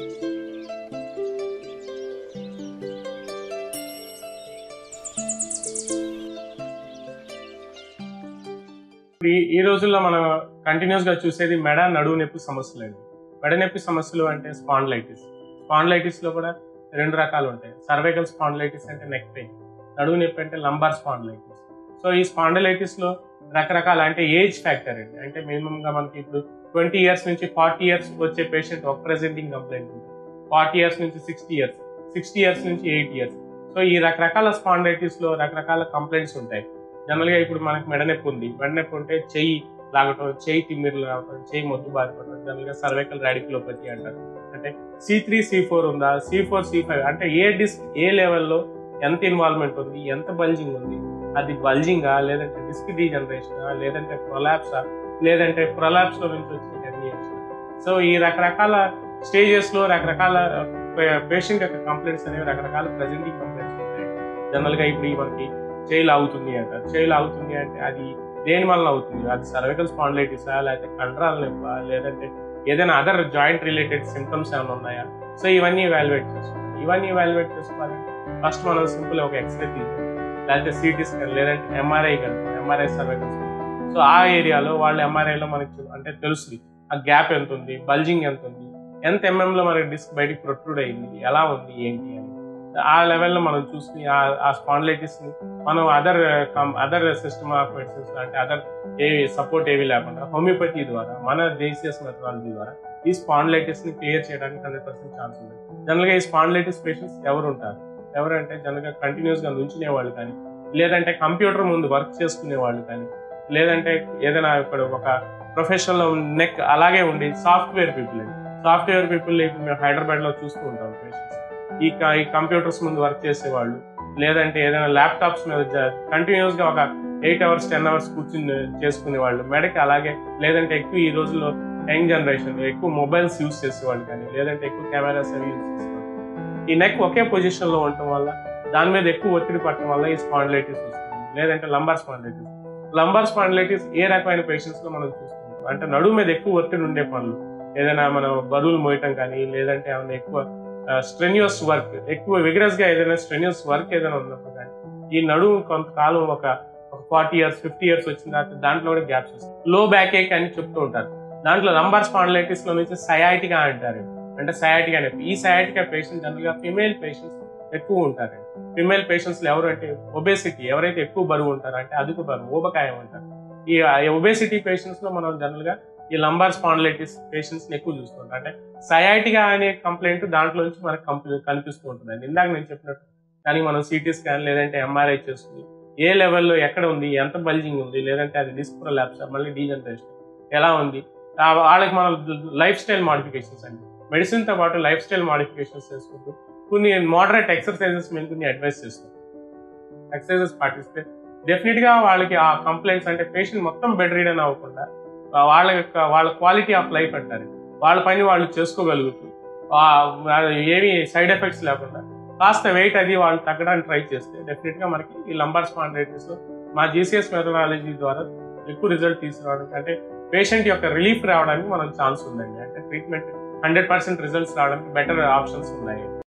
ఈ ఈ రోజుల్లో మనం కంటిన్యూస్ గా చూసేది మెడ నడువు నొప్పి సమస్యలు అండి మెడ నొప్పి సమస్యలు అంటే స్పాండ్లైటిస్ స్పాండ్లైటిస్ లో కూడా రెండు రకాలు ఉంటాయి సర్వైకల్ స్పాండ్లైటిస్ అంటే నెక్ పెయిన్ నడువు నొప్పి అంటే లంబార్ స్పాండ్లైటిస్ సో ఈ స్పాండలైటిస్ లో రకరకాల అంటే ఏజ్ ఫ్యాక్టర్ అండి అంటే మినిమం గా మనకి ఇప్పుడు ట్వంటీ ఇయర్స్ నుంచి ఫార్టీ ఇయర్స్ వచ్చే పేషెంట్ ఒక ప్రెసెంటింగ్ కంప్లైంట్ ఉంది ఫార్టీ ఇయర్స్ నుంచి సిక్స్టీ ఇయర్స్ సిక్స్టీ ఇయర్స్ నుంచి ఎయిట్ ఇయర్స్ సో ఈ రకరకాల స్పాండైటిస్ లో రకరకాల కంప్లైంట్స్ ఉంటాయి జనరల్ గా ఇప్పుడు మనకి మెడనొప్పి ఉంది మెడనొప్పి ఉంటే చెయ్యి లాగటం చెయ్యి తిమ్మిర్లు రావటం చెయ్యి మొద్దు బారిపోవడం జనరల్ గా సర్వైకల్ రాడికులోపతి అంటారు అంటే సి త్రీ సి ఫోర్ ఉందా సి ఫోర్ సి ఫైవ్ అంటే ఏ డిస్క్ ఏ లెవెల్లో ఎంత ఇన్వాల్వ్మెంట్ ఉంది ఎంత బల్జింగ్ ఉంది అది బల్జింగా లేదంటే డిస్క్ డీజనరేషన్ లేదంటే ప్రొలాప్సా లేదంటే ప్రొలాప్స్ లో నుంచి వచ్చిన హెర్నియేషన్ సో ఈ రకరకాల స్టేజెస్ లో రకరకాల పేషెంట్ యొక్క కంప్లైంట్స్ అనేవి రకరకాల ప్రెజెంటింగ్ కంప్లైంట్స్ ఉంటాయి జనరల్ గా ఇప్పుడు ఈ మనకి చేయిలు అవుతుంది అంటారు చేయిలు అవుతుంది అంటే అది దేని వల్ల అవుతుంది అది సర్వికల్ స్పాండిలైటిసా లేకపోతే కండరాల నొప్ప లేదంటే ఏదైనా అదర్ జాయింట్ రిలేటెడ్ సిమ్టమ్స్ ఏమైనా ఉన్నాయా సో ఇవన్నీ ఇవాల్యుయేట్ చేసుకోవాలి ఇవన్నీ ఇవాల్యుయేట్ చేసుకోవాలంటే ఫస్ట్ మనం సింపుల్ ఒక ఎక్స్రే తీసుకోవాలి లేకపోతే సిటీ స్కాన్ లేదంటే ఎంఆర్ఐ కనుక ఎంఆర్ఐ సర్వైకల్ సో ఆ ఏరియాలో వాళ్ళు ఎంఆర్ఐలో మనకి చూ- అంటే తెలుస్తుంది ఆ గ్యాప్ ఎంత ఉంది బల్జింగ్ ఎంత ఉంది ఎంత ఎంఎం లో మనకి డిస్క్ బయటికి ప్రొట్రూడ్ అయింది ఎలా ఉంది ఏంటి అని ఆ లెవెల్లో మనం చూసి ఆ- ఆ స్పాండిలైటిస్ ని మనం other other system of medicines అంటే అదర్ ఏవి సపోర్ట్ ఏవి లేకుండా హోమియోపతి ద్వారా మన దేశీయస్ మెథడాలజీ ద్వారా ఈ స్పాండిలైటిస్ ని క్లియర్ చేయడానికి హండ్రెడ్ పర్సెంట్ ఛాన్స్ ఉంది జనరల్ గా ఈ స్పాండిలైటిస్ పేషెంట్స్ ఎవరు ఉంటారు ఎవరంటే జనరల్ గా కంటిన్యూస్ గా నుంచునే వాళ్ళు కానీ లేదంటే కంప్యూటర్ ముందు వర్క్ చేసుకునే వాళ్ళు కానీ లేదంటే ఏదైనా ఇప్పుడు ఒక ప్రొఫెషనల్ నెక్ అలాగే ఉండి సాఫ్ట్వేర్ పీపుల్ అండి సాఫ్ట్వేర్ పీపుల్ ఇప్పుడు మేము హైదరాబాద్ లో చూస్తూ ఉంటాం పేషెంట్స్ ఈ క- ఈ కంప్యూటర్స్ ముందు వర్క్ చేసేవాళ్ళు లేదంటే ఏదైనా ల్యాప్టాప్స్ మీద కంటిన్యూస్ గా ఒక ఎయిట్ అవర్స్ టెన్ అవర్స్ కూర్చుని చేసుకునే వాళ్ళు మెడకి అలాగే లేదంటే ఎక్కువ ఈ రోజుల్లో యంగ్ జనరేషన్ ఎక్కువ మొబైల్స్ యూస్ చేసేవాళ్ళు కానీ లేదంటే ఎక్కువ కెమెరాస్ అవి యూస్ చేసేవాళ్ళు ఈ నెక్ ఒకే పొజిషన్ లో ఉండటం వల్ల దాని మీద ఎక్కువ ఒత్తిడి పడటం వల్ల ఈ స్పాండిలైటిస్ వస్తుంది లేదంటే లంబార్ స్పాండిలైటిస్ లంబార్ స్పాండిలైటిస్ ఏ రకమైన పేషెంట్స్ లో మనం చూసుకుంటాం అంటే నడుము మీద ఎక్కువ ఒత్తిడి ఉండే పనులు ఏదైనా మనం బరువులు మోయటం కానీ లేదంటే ఏమైనా ఎక్కువ స్ట్రెన్యూస్ వర్క్ ఎక్కువ విగ్రస్ గా ఏదైనా స్ట్రెన్యూస్ వర్క్ ఏదైనా ఉన్నప్పుడు కానీ ఈ నడుము కొంతకాలం ఒక ఒక ఫార్టీ ఇయర్స్ ఫిఫ్టీ ఇయర్స్ వచ్చిన తర్వాత దాంట్లో కూడా గ్యాప్స్ వస్తాయి లో బ్యాక్ ఏక్ అని చెప్తూ ఉంటారు దాంట్లో లంబార్ స్పాండిలైటిస్ లో నుంచి సయాటిగా అంటారు అంటే సయాటిగా నొప్పి ఈ సయాటికా పేషెంట్ జనరల్ గా ఫిమేల్ పేషెంట్స్ ఎక్కువ ఉంటారండి ఫిమేల్ పేషెంట్స్ ఎవరు అంటే ఒబేసిటీ ఎవరైతే ఎక్కువ బరువు ఉంటారో అంటే అదుపు బరువు ఊబకాయం అంటారు ఈ ఒబేసిటీ పేషెంట్స్ లో మనం జనరల్ గా ఈ లంబార్ స్పాండిలైటిస్ పేషెంట్స్ ఎక్కువ చూస్తుంటాం అంటే సయాటిగా అనే కంప్లైంట్ దాంట్లో నుంచి మనకు కంప్లీ- కనిపిస్తూ ఉంటుంది ఇందాక నేను చెప్పినట్టు దానికి మనం సిటీ స్కాన్ లేదంటే ఎంఆర్ఐ చేసుకుని ఏ లెవెల్లో ఎక్కడ ఉంది ఎంత బల్జింగ్ ఉంది లేదంటే అది డిస్క్ ల్యాబ్స్ మళ్ళీ డీజనరేషన్ ఎలా ఉంది ఆ వాళ్ళకి మనం లైఫ్ స్టైల్ మాడిఫికేషన్స్ అండి మెడిసిన్ తో పాటు లైఫ్ స్టైల్ మాడిఫికేషన్స్ చేసుకుంటూ కొన్ని మోడరేట్ ఎక్సర్సైజెస్ మేము కొన్ని అడ్వైస్ చేస్తాం ఎక్సర్సైజెస్ పాటిస్తే డెఫినెట్ గా వాళ్ళకి ఆ కంప్లైంట్స్ అంటే పేషెంట్ మొత్తం బెడ్ రీడన్ అవ్వకుండా ఆ వాళ్ళ యొక్క వాళ్ళ క్వాలిటీ ఆఫ్ లైఫ్ అంటారు వాళ్ళ పని వాళ్ళు చేసుకోగలుగుతూ ఆ ఏమి సైడ్ ఎఫెక్ట్స్ లేకుండా కాస్త వెయిట్ అది వాళ్ళు తగ్గడానికి ట్రై చేస్తే డెఫినెట్ గా మనకి ఈ లంబార్ స్పాండైటిస్ మా జీసీఎస్ మెథడాలజీ ద్వారా ఎక్కువ రిజల్ట్ తీసుకురావడానికి అంటే పేషెంట్ యొక్క రిలీఫ్ రావడానికి మనకు ఛాన్స్ ఉందండి అంటే ట్రీట్మెంట్ హండ్రెడ్ పర్సెంట్ రిజల్ట్స్ రావడానికి బెటర్ ఆప్షన్స్ ఉన్నాయి